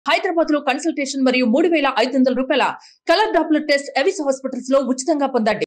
హైదరాబాద్ లో కన్సల్టేషన్ మరియు మూడు వేల ఐదు వందల రూపాయల colour Doppler test Avis hospitals లో ఉచితంగా పొందండి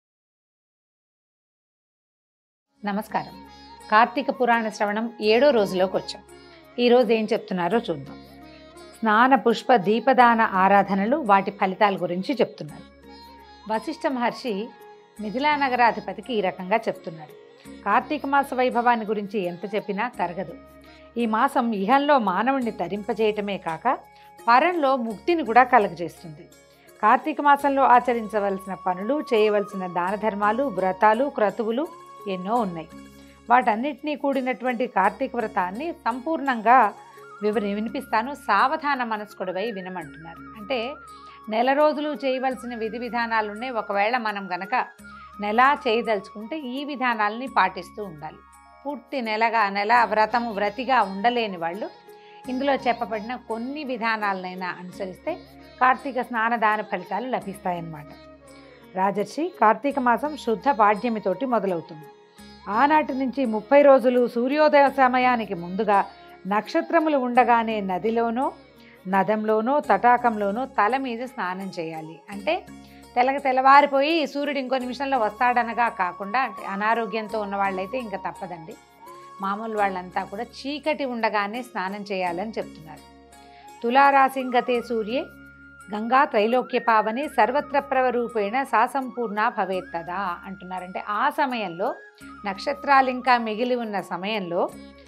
నమస్కారం కార్తీక పురాణ శ్రవణం ఏడో రోజులోకి వచ్చాం ఈరోజు ఏం చెప్తున్నారో చూద్దాం స్నాన పుష్ప దీపదాన ఆరాధనలు వాటి ఫలితాల గురించి చెప్తున్నారు వశిష్ఠ మహర్షి మిథిలా నగరాధిపతికి ఈ రకంగా చెప్తున్నారు కార్తీక మాస వైభవాన్ని గురించి ఎంత చెప్పినా తరగదు ఈ మాసం ఇహంలో మానవుణ్ణి తరింపజేయటమే కాక పరంలో ముక్తిని కూడా కలుగజేస్తుంది కార్తీక మాసంలో ఆచరించవలసిన పనులు చేయవలసిన దాన ధర్మాలు వ్రతాలు క్రతువులు ఎన్నో ఉన్నాయి వాటన్నిటినీ కూడినటువంటి కార్తీక వ్రతాన్ని సంపూర్ణంగా వివరి వినిపిస్తాను సావధాన మనస్కుడివై వినమంటున్నారు అంటే నెల రోజులు చేయవలసిన విధి విధానాలు ఉన్నాయి ఒకవేళ మనం గనక నెల చేయదలుచుకుంటే ఈ విధానాలని పాటిస్తూ ఉండాలి పూర్తి నెలగా నెల వ్రతము వ్రతిగా ఉండలేని వాళ్ళు ఇందులో చెప్పబడిన కొన్ని విధానాలనైనా అనుసరిస్తే కార్తీక స్నానదాన ఫలితాలు లభిస్తాయన్నమాట రాజర్షి కార్తీక మాసం శుద్ధ పాడ్యమితోటి మొదలవుతుంది ఆనాటి నుంచి ముప్పై రోజులు సూర్యోదయ సమయానికి ముందుగా నక్షత్రములు ఉండగానే నదిలోనో నదంలోనో తటాకంలోనో తల మీద స్నానం చేయాలి అంటే తెల్లగ తెల్లవారిపోయి సూర్యుడు ఇంకో నిమిషంలో వస్తాడనగా కాకుండా అంటే అనారోగ్యంతో ఉన్న వాళ్ళైతే ఇంకా తప్పదండి మామూలు వాళ్ళంతా కూడా చీకటి ఉండగానే స్నానం చేయాలని చెప్తున్నారు తులారాసింగతే సూర్యే గంగా త్రైలోక్య పావని సర్వత్ర ప్రవరూపేణ సాసంపూర్ణ భవేత్తదా అంటున్నారంటే ఆ సమయంలో నక్షత్రాలు ఇంకా మిగిలి ఉన్న సమయంలో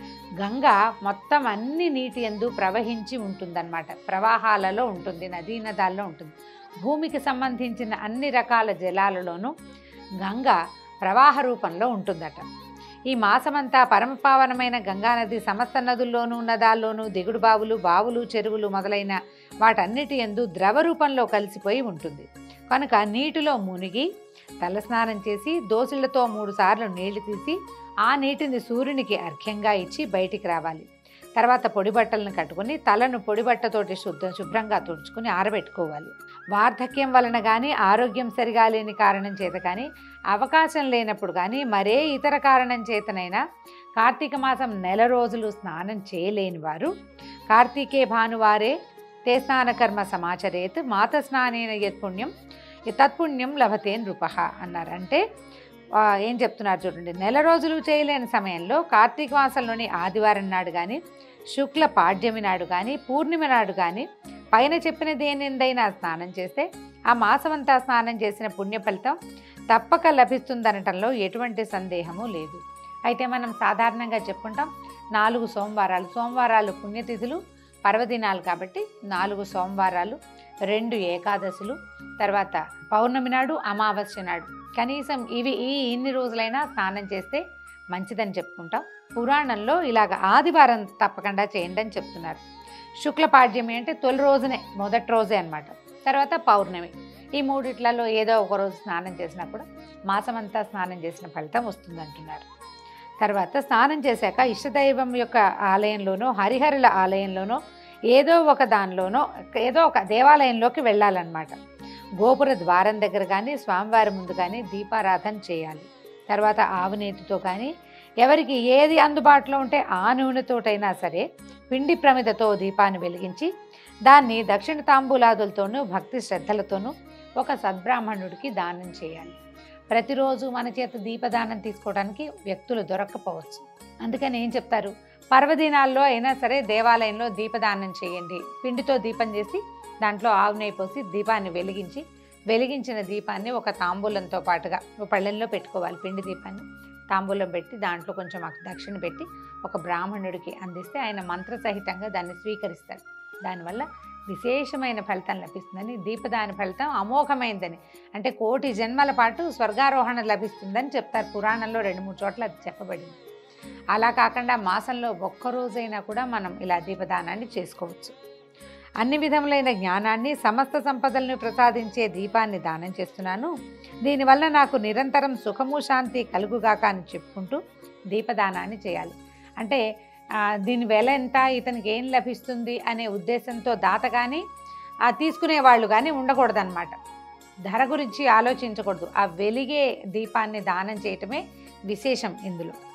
గంగ మొత్తం అన్ని నీటి ఎందు ప్రవహించి ఉంటుందన్నమాట ప్రవాహాలలో ఉంటుంది నదీ నదాల్లో ఉంటుంది భూమికి సంబంధించిన అన్ని రకాల జలాలలోనూ గంగ ప్రవాహ రూపంలో ఉంటుందట ఈ మాసమంతా పరమపావనమైన గంగానది సమస్త నదుల్లోనూ నదాల్లోనూ దిగుడు బావులు బావులు చెరువులు మొదలైన వాటన్నిటి ఎందు ద్రవ రూపంలో కలిసిపోయి ఉంటుంది కనుక నీటిలో మునిగి తలస్నానం చేసి దోసిళ్లతో మూడు సార్లు నీళ్లు తీసి ఆ నీటిని సూర్యునికి అర్ఘ్యంగా ఇచ్చి బయటికి రావాలి తర్వాత పొడి బట్టలను కట్టుకుని తలను పొడి బట్టతోటి శుద్ధ శుభ్రంగా తుడుచుకుని ఆరబెట్టుకోవాలి వార్ధక్యం వలన కానీ ఆరోగ్యం సరిగా లేని కారణం చేత కానీ అవకాశం లేనప్పుడు కానీ మరే ఇతర కారణం చేతనైనా కార్తీక మాసం నెల రోజులు స్నానం చేయలేని వారు కార్తీకే భానువారే తే స్నానకర్మ సమాచరేత్ మాత స్నానేన యత్పుణ్యం తత్పుణ్యం లభతే నృప అన్నారు అంటే ఆ, ఏం చెప్తున్నారు చూడండి నెల రోజులు చేయలేని సమయంలో కార్తీక మాసంలోని ఆదివారం నాడు కానీ శుక్ల పాడ్యమి నాడు కానీ పూర్ణిమ నాడు కానీ పైన చెప్పిన దేనిందైనా స్నానం చేస్తే ఆ మాసమంతా స్నానం చేసిన పుణ్య ఫలితం తప్పక లభిస్తుందనటంలో ఎటువంటి సందేహము లేదు అయితే మనం సాధారణంగా చెప్పుకుంటాం నాలుగు సోమవారాలు సోమవారాలు పుణ్యతిథులు పర్వదినాలు కాబట్టి నాలుగు సోమవారాలు రెండు ఏకాదశులు తర్వాత పౌర్ణమి నాడు అమావాస్య నాడు కనీసం ఇవి ఈ ఇన్ని రోజులైనా స్నానం చేస్తే మంచిదని చెప్పుకుంటాం పురాణంలో ఇలాగ ఆదివారం తప్పకుండా చేయండి అని చెప్తున్నారు శుక్ల పాడ్యమి అంటే తొలి రోజునే మొదటి రోజే అన్నమాట తర్వాత పౌర్ణమి ఈ మూడిట్లలో ఏదో ఒక రోజు స్నానం చేసినా కూడా మాసమంతా స్నానం చేసిన ఫలితం వస్తుందంటున్నారు తర్వాత స్నానం చేశాక ఇష్టదైవం యొక్క ఆలయంలోనో హరిహరుల ఆలయంలోనో ఏదో ఒక దానిలోనో ఏదో ఒక దేవాలయంలోకి వెళ్ళాలన్నమాట గోపుర ద్వారం దగ్గర కానీ స్వామివారి ముందు కానీ దీపారాధన చేయాలి తర్వాత ఆవు నేతితో కానీ ఎవరికి ఏది అందుబాటులో ఉంటే ఆ నూనెతోటైనా సరే పిండి ప్రమిదతో దీపాన్ని వెలిగించి దాన్ని దక్షిణ తాంబూలాదులతోనూ భక్తి శ్రద్ధలతోనూ ఒక సద్బ్రాహ్మణుడికి దానం చేయాలి ప్రతిరోజు మన చేత దీపదానం తీసుకోవడానికి వ్యక్తులు దొరక్కపోవచ్చు అందుకని ఏం చెప్తారు పర్వదినాల్లో అయినా సరే దేవాలయంలో దీపదానం చేయండి పిండితో దీపం చేసి దాంట్లో ఆవు నెయ్యి పోసి దీపాన్ని వెలిగించి వెలిగించిన దీపాన్ని ఒక తాంబూలంతో పాటుగా ఒక పళ్ళెంలో పెట్టుకోవాలి పిండి దీపాన్ని తాంబూలం పెట్టి దాంట్లో కొంచెం అక్- దక్షిణ పెట్టి ఒక బ్రాహ్మణుడికి అందిస్తే ఆయన మంత్రసహితంగా దాన్ని స్వీకరిస్తారు దానివల్ల విశేషమైన ఫలితం లభిస్తుందని దీపదాని ఫలితం అమోఘమైందని అంటే కోటి జన్మల పాటు స్వర్గారోహణ లభిస్తుందని చెప్తారు పురాణంలో రెండు మూడు చోట్ల అది చెప్పబడింది అలా కాకుండా మాసంలో ఒక్కరోజైనా కూడా మనం ఇలా దీపదానాన్ని చేసుకోవచ్చు అన్ని విధములైన జ్ఞానాన్ని సమస్త సంపదలను ప్రసాదించే దీపాన్ని దానం చేస్తున్నాను దీనివల్ల నాకు నిరంతరం సుఖము శాంతి కలుగుగాక అని చెప్పుకుంటూ దీపదానాన్ని చేయాలి అంటే ఆ, దీని వెల ఎంత ఇతనికి ఏం లభిస్తుంది అనే ఉద్దేశంతో దాత కానీ ఆ తీసుకునే వాళ్ళు కానీ ఉండకూడదన్నమాట ధర గురించి ఆలోచించకూడదు ఆ వెలిగే దీపాన్ని దానం చేయటమే విశేషం ఇందులో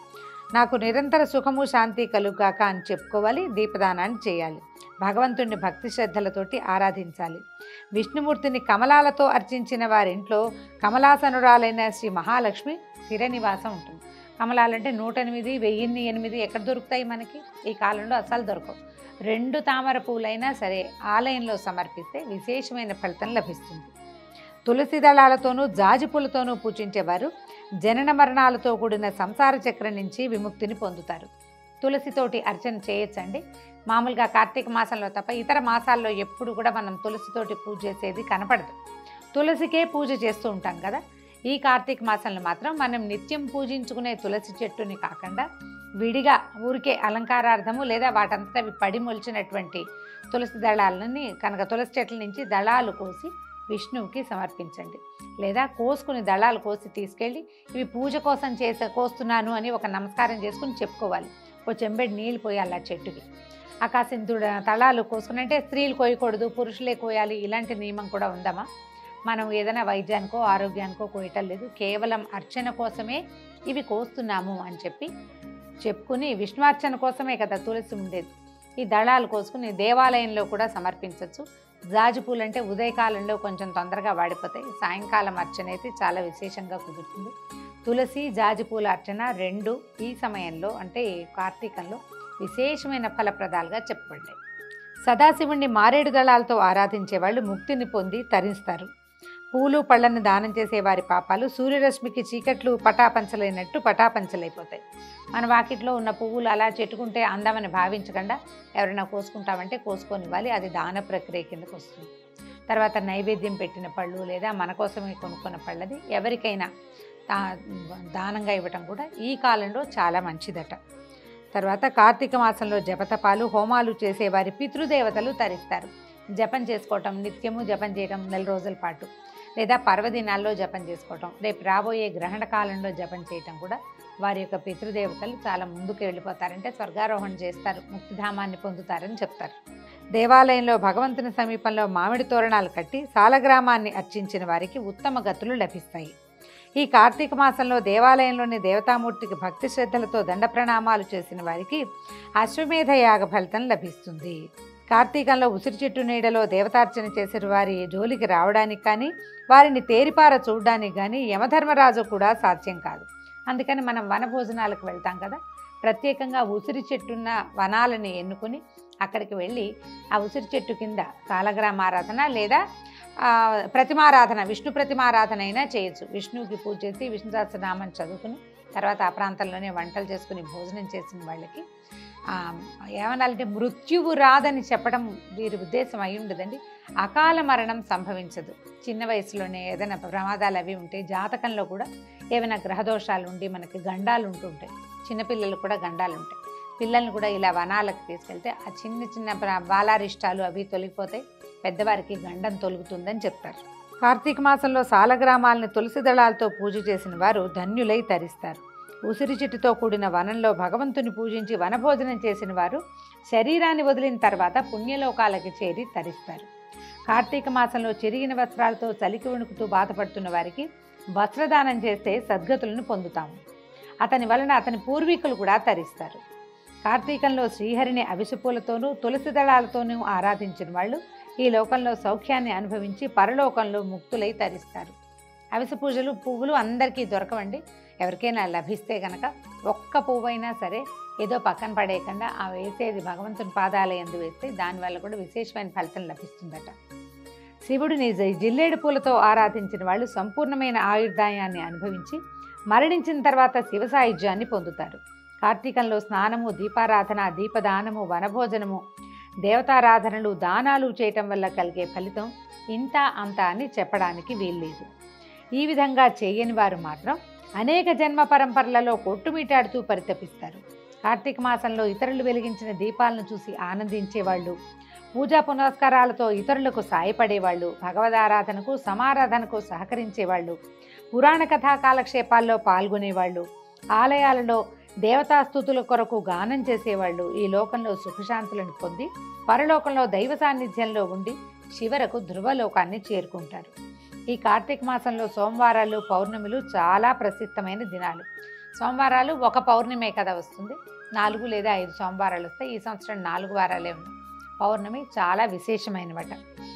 నాకు నిరంతర సుఖము శాంతి కలుగాక అని చెప్పుకోవాలి దీపదానాన్ని చేయాలి భగవంతుణ్ణి భక్తి శ్రద్ధలతోటి ఆరాధించాలి విష్ణుమూర్తిని కమలాలతో అర్చించిన వారింట్లో కమలాసనురాలైన శ్రీ మహాలక్ష్మి స్థిర నివాసం ఉంటుంది కమలాలంటే నూట ఎనిమిది వెయ్యిన్ని ఎనిమిది ఎక్కడ దొరుకుతాయి మనకి ఈ కాలంలో అసలు దొరకవు రెండు తామర పూలైనా సరే ఆలయంలో సమర్పిస్తే విశేషమైన ఫలితం లభిస్తుంది తులసి దళాలతోనూ జాజి పూలతోనూ పూజించేవారు జనన మరణాలతో కూడిన సంసార చక్రం నుంచి విముక్తిని పొందుతారు తులసితోటి అర్చన చేయొచ్చండి మామూలుగా కార్తీక మాసంలో తప్ప ఇతర మాసాల్లో ఎప్పుడు కూడా మనం తులసితోటి పూజ చేసేది కనపడదు తులసికే పూజ చేస్తూ ఉంటాం కదా ఈ కార్తీక మాసంలో మాత్రం మనం నిత్యం పూజించుకునే తులసి చెట్టుని కాకుండా విడిగా ఊరికే అలంకారార్థము లేదా వాటంతట అవి పడి మొలిచినటువంటి తులసి దళాలని కనుక తులసి చెట్ల నుంచి దళాలు కోసి విష్ణువుకి సమర్పించండి లేదా కోసుకుని దళాలు కోసి తీసుకెళ్ళి ఇవి పూజ కోసం చేసే కోస్తున్నాను అని ఒక నమస్కారం చేసుకుని చెప్పుకోవాలి ఓ చెంబెడి నీళ్ళు పోయాలి ఆ చెట్టుకి ఆ కాసింత తళాలు కోసుకుని అంటే స్త్రీలు కోయకూడదు పురుషులే కోయాలి ఇలాంటి నియమం కూడా ఉందమ్మా మనం ఏదైనా వైద్యానికో ఆరోగ్యానికో కోయటం లేదు కేవలం అర్చన కోసమే ఇవి కోస్తున్నాము అని చెప్పి చెప్పుకుని విష్ణువార్చన కోసమే కదా తులసి ఉండేది ఈ దళాలు కోసుకుని దేవాలయంలో కూడా సమర్పించవచ్చు జాజి పూలు అంటే ఉదయకాలంలో కొంచెం తొందరగా వాడిపోతాయి సాయంకాలం అర్చన అయితే చాలా విశేషంగా కుదురుతుంది తులసి జాజి పూల అర్చన రెండు ఈ సమయంలో అంటే కార్తీకంలో విశేషమైన ఫలప్రదాలుగా చెప్పబడ్డాయి సదాశివుణ్ణి మారేడు దళాలతో ఆరాధించే వాళ్ళు ముక్తిని పొంది తరిస్తారు పూలు పళ్ళను దానం చేసే వారి పాపాలు సూర్యరశ్మికి చీకట్లు పటాపంచలైనట్టు పటాపంచలైపోతాయి మన వాకిట్లో ఉన్న పువ్వులు అలా చెట్టుకుంటే అందమని భావించకుండా ఎవరైనా కోసుకుంటామంటే కోసుకొనివ్వాలి అది దాన ప్రక్రియ కిందకు వస్తుంది తర్వాత నైవేద్యం పెట్టిన పళ్ళు లేదా మన కోసమే కొనుక్కున్న పళ్ళది ఎవరికైనా దా దానంగా ఇవ్వటం కూడా ఈ కాలంలో చాలా మంచిదట తర్వాత కార్తీక మాసంలో జపతపాలు హోమాలు చేసే వారి పితృదేవతలు తరిస్తారు జపం చేసుకోవటం నిత్యము జపం చేయటం నెల రోజుల పాటు లేదా పర్వదినాల్లో జపం చేసుకోవటం రేపు రాబోయే గ్రహణ కాలంలో జపం చేయటం కూడా వారి యొక్క పితృదేవతలు చాలా ముందుకు వెళ్ళిపోతారంటే స్వర్గారోహణ చేస్తారు ముక్తిధామాన్ని పొందుతారని చెప్తారు దేవాలయంలో భగవంతుని సమీపంలో మామిడి తోరణాలు కట్టి సాలగ్రామాన్ని అర్చించిన వారికి ఉత్తమ గతులు లభిస్తాయి ఈ కార్తీక మాసంలో దేవాలయంలోని దేవతామూర్తికి భక్తి శ్రద్ధలతో దండ ప్రణామాలు చేసిన వారికి అశ్వమేధ యాగ ఫలితం లభిస్తుంది కార్తీకంలో ఉసిరి చెట్టు నీడలో దేవతార్చన చేసిన వారి జోలికి రావడానికి కానీ వారిని తేరిపార చూడడానికి కానీ యమధర్మరాజు కూడా సాధ్యం కాదు అందుకని మనం వనభోజనాలకు వెళ్తాం కదా ప్రత్యేకంగా ఉసిరి చెట్టున్న వనాలని ఎన్నుకొని అక్కడికి వెళ్ళి ఆ ఉసిరి చెట్టు కింద కాలగ్రామారాధన లేదా ఆ, ప్రతిమారాధన విష్ణు ప్రతిమారాధన అయినా చేయొచ్చు విష్ణువుకి పూజ చేసి విష్ణు సహస్రనామం చదువుకుని తర్వాత ఆ ప్రాంతంలోనే వంటలు చేసుకుని భోజనం చేసిన వాళ్ళకి ఆ, ఏమనాలంటే మృత్యువు రాదని చెప్పడం వీరి ఉద్దేశం అయి ఉండదండి అకాల మరణం సంభవించదు చిన్న వయసులోనే ఏదైనా ప్రమాదాలు అవి ఉంటే జాతకంలో కూడా ఏమైనా గ్రహదోషాలు ఉండి మనకి గండాలు ఉంటుంటాయి చిన్నపిల్లలు కూడా గండాలు ఉంటాయి పిల్లల్ని కూడా ఇలా వనాలకు తీసుకెళ్తే ఆ చిన్న చిన్న ప్ర- బాలారిష్టాలు అవి తొలగిపోతాయి పెద్దవారికి గండం తొలుగుతుందని చెప్తారు కార్తీక మాసంలో సాలగ్రామాలను తులసి దళాలతో పూజ చేసిన వారు ధన్యులై తరిస్తారు ఉసిరి చెట్టుతో కూడిన వనంలో భగవంతుని పూజించి వనభోజనం చేసిన వారు శరీరాన్ని వదిలిన తర్వాత పుణ్యలోకాలకి చేరి తరిస్తారు కార్తీక మాసంలో చెరిగిన వస్త్రాలతో చలికి వణుకుతూ బాధపడుతున్న వారికి వస్త్రదానం చేస్తే సద్గతులను పొందుతాము అతని వలన అతని పూర్వీకులు కూడా తరిస్తారు కార్తీకంలో శ్రీహరిని అవిసిపూలతోనూ తులసి దళాలతోనూ ఆరాధించిన వాళ్ళు ఈ లోకంలో సౌఖ్యాన్ని అనుభవించి పరలోకంలో ముక్తులై తరిస్తారు అవిసె పూజలు పువ్వులు అందరికీ దొరకవండి ఎవరికైనా లభిస్తే గనక ఒక్క పువ్వైనా సరే ఏదో పక్కన పడేయకుండా ఆ వేసేది భగవంతుని పాదాల ఎందు వేస్తే దానివల్ల కూడా విశేషమైన ఫలితం లభిస్తుందట శివుడిని జి- జిల్లేడు పూలతో ఆరాధించిన వాళ్ళు సంపూర్ణమైన ఆయుర్దాయాన్ని అనుభవించి మరణించిన తర్వాత శివ సాయుధ్యాన్ని పొందుతారు కార్తీకంలో స్నానము దీపారాధన దీపదానము వనభోజనము దేవతారాధనలు దానాలు చేయటం వల్ల కలిగే ఫలితం ఇంత అంత అని చెప్పడానికి వీల్లేదు ఈ విధంగా చేయని వారు మాత్రం అనేక జన్మ పరంపరలలో కొట్టుమిటాడుతూ పరితపిస్తారు కార్తీక మాసంలో ఇతరులు వెలిగించిన దీపాలను చూసి ఆనందించేవాళ్ళు పూజా పునస్కారాలతో ఇతరులకు సాయపడేవాళ్ళు భగవదారాధనకు సమారాధనకు సహకరించేవాళ్ళు పురాణ కథా కాలక్షేపాల్లో పాల్గొనేవాళ్ళు ఆలయాలలో దేవతాస్తుతుల కొరకు గానం చేసేవాళ్ళు ఈ లోకంలో సుఖశాంతులను పొంది పరలోకంలో దైవ సాన్నిధ్యంలో ఉండి చివరకు ధ్రువలోకాన్ని చేరుకుంటారు ఈ కార్తీక మాసంలో సోమవారాలు పౌర్ణమిలు చాలా ప్రసిద్ధమైన దినాలు సోమవారాలు ఒక పౌర్ణమే కదా వస్తుంది నాలుగు లేదా ఐదు సోమవారాలు వస్తాయి ఈ సంవత్సరం నాలుగు వారాలే ఉన్నాయి పౌర్ణమి చాలా విశేషమైనవట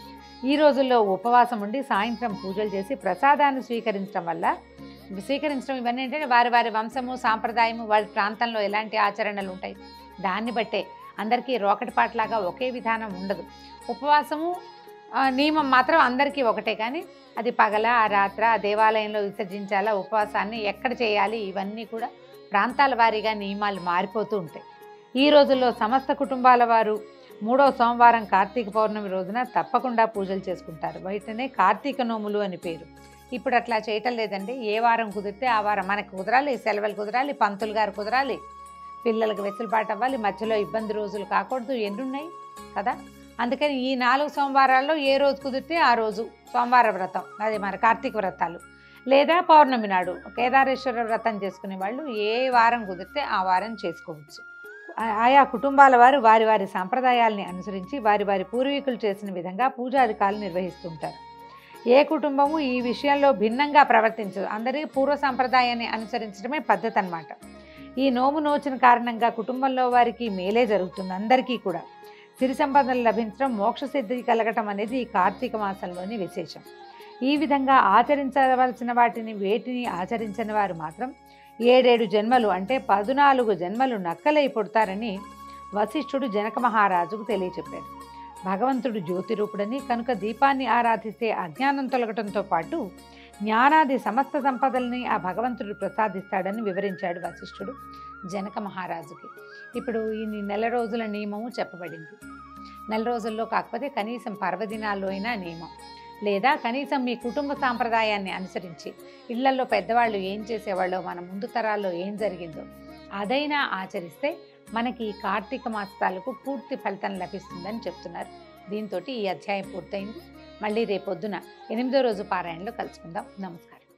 ఈ రోజుల్లో ఉపవాసం ఉండి సాయంత్రం పూజలు చేసి ప్రసాదాన్ని స్వీకరించడం వల్ల స్వీకరించడం ఇవన్నీ ఏంటంటే వారి వారి వంశము సాంప్రదాయము వారి ప్రాంతంలో ఎలాంటి ఆచరణలు ఉంటాయి దాన్ని బట్టే అందరికీ రోకటిపాట్లాగా ఒకే విధానం ఉండదు ఉపవాసము ఆ, నియమం మాత్రం అందరికీ ఒకటే కానీ అది పగల ఆ రాత్ర ఆ దేవాలయంలో విసర్జించాలా ఉపవాసాన్ని ఎక్కడ చేయాలి ఇవన్నీ కూడా ప్రాంతాల వారీగా నియమాలు మారిపోతూ ఉంటాయి ఈ రోజుల్లో సమస్త కుటుంబాల వారు మూడో సోమవారం కార్తీక పౌర్ణమి రోజున తప్పకుండా పూజలు చేసుకుంటారు బయటనే కార్తీక నోములు అని పేరు ఇప్పుడు అట్లా చేయటం లేదండి ఏ వారం కుదిరితే ఆ వారం మనకు కుదరాలి సెలవులు కుదరాలి పంతులు గారు కుదరాలి పిల్లలకు వెసులుబాటు అవ్వాలి మధ్యలో ఇబ్బంది రోజులు కాకూడదు ఎన్నున్నాయి కదా అందుకని ఈ నాలుగు సోమవారాల్లో ఏ రోజు కుదిరితే ఆ రోజు సోమవార వ్రతం అదే మన కార్తీక వ్రతాలు లేదా పౌర్ణమి నాడు కేదారేశ్వర వ్రతం చేసుకునే వాళ్ళు ఏ వారం కుదిరితే ఆ వారం చేసుకోవచ్చు ఆ- ఆయా కుటుంబాల వారు వారి వారి సాంప్రదాయాల్ని అనుసరించి వారి వారి పూర్వీకులు చేసిన విధంగా పూజాధికారులు నిర్వహిస్తుంటారు ఏ కుటుంబము ఈ విషయంలో భిన్నంగా ప్రవర్తించదు అందరి పూర్వ సాంప్రదాయాన్ని అనుసరించడమే పద్ధతి అన్నమాట ఈ నోము నోచిన కారణంగా కుటుంబంలో వారికి మేలే జరుగుతుంది అందరికీ కూడా సిరి సంపదలు లభించడం మోక్ష సిద్ధి కలగటం అనేది ఈ కార్తీక మాసంలోని విశేషం ఈ విధంగా ఆచరించవలసిన వాటిని వేటిని ఆచరించని వారు మాత్రం ఏడేడు జన్మలు అంటే పద్నాలుగు జన్మలు నక్కలై పుడతారని వశిష్ఠుడు జనక మహారాజుకు తెలియచెప్పాడు భగవంతుడు జ్యోతి రూపుడని కనుక దీపాన్ని ఆరాధిస్తే అజ్ఞానం తొలగటంతో పాటు జ్ఞానాది సమస్త సంపదల్ని ఆ భగవంతుడు ప్రసాదిస్తాడని వివరించాడు వశిష్ఠుడు జనక మహారాజుకి ఇప్పుడు ఈ నెల రోజుల నియమము చెప్పబడింది నెల రోజుల్లో కాకపోతే కనీసం పర్వదినాల్లో అయినా నియమం లేదా కనీసం మీ కుటుంబ సాంప్రదాయాన్ని అనుసరించి ఇళ్లలో పెద్దవాళ్ళు ఏం చేసేవాళ్ళో మన ముందు తరాల్లో ఏం జరిగిందో అదైనా ఆచరిస్తే మనకి ఈ కార్తీక మాసాలకు పూర్తి ఫలితం లభిస్తుందని చెప్తున్నారు దీంతో ఈ అధ్యాయం పూర్తయింది మళ్ళీ రేపొద్దున ఎనిమిదో రోజు పారాయణలో కలుసుకుందాం నమస్కారం